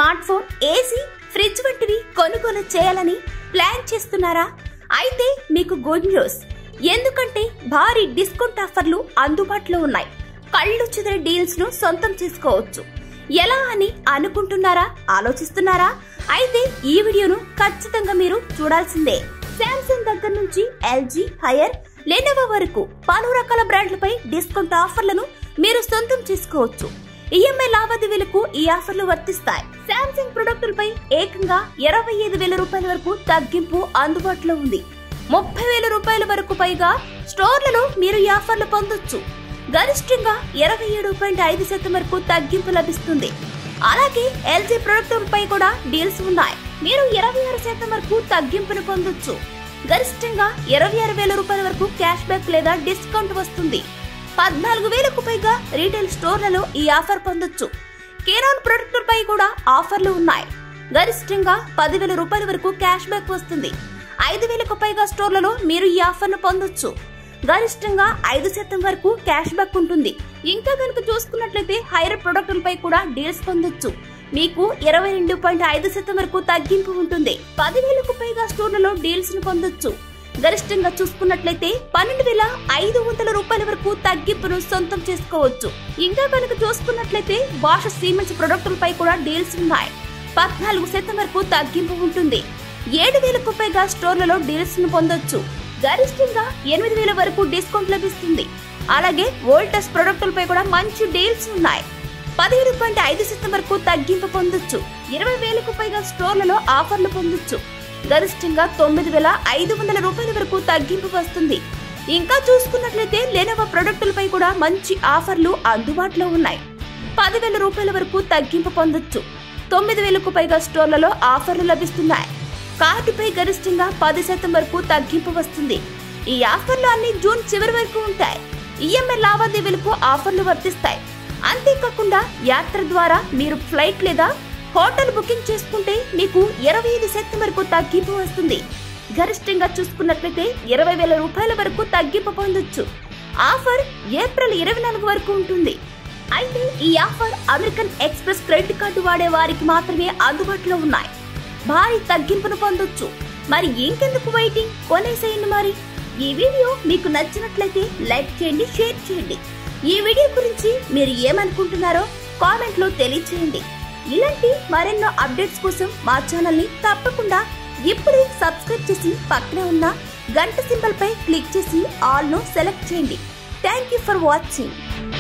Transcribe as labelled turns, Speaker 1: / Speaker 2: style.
Speaker 1: smart phone AC fridge వంటివి కొనుగోలు చేయాలని ప్లాన్ చేస్తున్నారా అయితే మీకు గుడ్ న్యూస్ ఎందుకంటే భారీ డిస్కౌంట్ ఆఫర్లు అందుబాటులో ఉన్నాయి కళ్ళు చెదిరే డీల్స్ ను సొంతం చేసుకోవచ్చు ఎలా అని అనుకుంటున్నారా ఆలోచిస్తున్నారా అయితే ఈ వీడియోను ఖచ్చితంగా మీరు చూడాల్సిందే శాంసంగ్ దగ్గర నుంచి ఎల్జీ హైయర్ లెనోవో వరకు పలు రకాల బ్రాండ్లపై డిస్కౌంట్ ఆఫర్లను మీరు సొంతం చేసుకోవచ్చు ఈఎంఐ లావాదేవీలకు ఈ ఆఫర్లు వర్తిస్తాయి శాంసంగ్ ప్రొడక్టులపై ఏకంగా ఇరవై ఐదు వేల రూపాయల వరకు తగ్గింపు అందుబాటులో ఉంది ముప్పై వేల రూపాయల వరకు పైగా స్టోర్లలో మీరు ఈ ఆఫర్లు పొందొచ్చు గరిష్టంగా ఇరవై ఏడు పాయింట్ ఐదు శాతం వరకు తగ్గింపు లభిస్తుంది అలాగే ఎల్జీ ప్రొడక్టులపై కూడా డీల్స్ ఉన్నాయి మీరు ఇరవై ఆరు శాతం వరకు తగ్గింపును పొందొచ్చు గరిష్టంగా ఇరవై ఆరు వేల రూపాయల వరకు క్యాష్ బ్యాక్ లేదా డిస్కౌంట్ వస్తుంది పద్నాలుగు వేలకు పైగా రీటైల్ స్టోర్లలో ఈ ఆఫర్ పొందొచ్చు కేనాన్ ప్రొడక్టులపై కూడా ఆఫర్లు ఉన్నాయి గరిష్టంగా పదివేల రూపాయల వరకు క్యాష్ బ్యాక్ వస్తుంది ఐదు వేలకు పైగా స్టోర్లలో మీరు ఈ ఆఫర్ను పొందొచ్చు గరిష్టంగా ఐదు శాతం వరకు క్యాష్ బ్యాక్ ఉంటుంది ఇంకా కనుక చూసుకున్నట్లయితే హైర్ ప్రొడక్టులపై కూడా డీల్స్ పొందొచ్చు మీకు ఇరవై రెండు పాయింట్ ఐదు శాతం వరకు తగ్గింపు ఉంటుంది పదివేలకు పైగా స్టోర్లలో డీల్స్ ను పొందొచ్చు గరిష్టంగా చూసుకున్నట్లయితే పన్నెండు వేల ఐదు వందల రూపాయల వరకు తగ్గింపును సొంతం చేసుకోవచ్చు ఇంకా కనుక చూసుకున్నట్లయితే భాష సిమెంట్స్ ప్రొడక్టులపై కూడా డీల్స్ ఉన్నాయి పద్నాలుగు శాతం వరకు తగ్గింపు ఉంటుంది ఏడు వేలకు పైగా స్టోర్లలో డీల్స్ ను పొందొచ్చు గరిష్టంగా ఎనిమిది వేల వరకు డిస్కౌంట్ లభిస్తుంది అలాగే వోల్టస్ ప్రొడక్టులపై కూడా మంచి డీల్స్ ఉన్నాయి పదిహేడు పాయింట్ ఐదు శాతం వరకు తగ్గింపు పొందొచ్చు ఇరవై వేలకు పైగా స్టోర్లలో ఆఫర్లు పొందొచ్చు గరిష్టంగా తొమ్మిది వేల ఐదు వందల రూపాయల వరకు తగ్గింపు వస్తుంది ఇంకా చూసుకున్నట్లయితే లెనోవో ప్రొడక్టులపై కూడా మంచి ఆఫర్లు అందుబాటులో ఉన్నాయి పదివేల రూపాయల వరకు తగ్గింపు పొందొచ్చు తొమ్మిది వేలకు పైగా స్టోర్లలో ఆఫర్లు లభిస్తున్నాయి కార్డుపై గరిష్టంగా పది శాతం వరకు తగ్గింపు వస్తుంది ఈ ఆఫర్లు అన్ని జూన్ చివరి వరకు ఉంటాయి ఈఎంఐ లావాదేవీలకు ఆఫర్లు వర్తిస్తాయి అంతేకాకుండా యాత్ర ద్వారా మీరు ఫ్లైట్ లేదా హోటల్ బుకింగ్ చేసుకుంటే మీకు ఇరవై ఐదు శాతం వరకు తగ్గింపు వస్తుంది గరిష్టంగా చూసుకున్నట్లయితే ఇరవై వేల రూపాయల వరకు తగ్గింపు పొందొచ్చు ఆఫర్ ఏప్రిల్ ఇరవై నాలుగు వరకు ఉంటుంది అయితే ఈ offer American Express credit card వాడే వారికి మాత్రమే అందుబాటులో ఉన్నాయి భారీ తగ్గింపును పొందొచ్చు మరి ఇంకెందుకు వెయిటింగ్ కొనేసేయండి మరి ఈ వీడియో మీకు నచ్చినట్లయితే లైక్ చేయండి షేర్ చేయండి ఈ వీడియో గురించి మీరు ఏమనుకుంటున్నారో కామెంట్ లో తెలియచేయండి ఇలాంటి మరెన్నో అప్డేట్స్ కోసం మా ఛానల్ ని తప్పకుండా ఇప్పుడే సబ్స్క్రైబ్ చేసి పక్కనే ఉన్న గంట సింబల్ పై క్లిక్ చేసి ఆల్ ను సెలెక్ట్ చేయండి థ్యాంక్ యూ ఫర్ వాచింగ్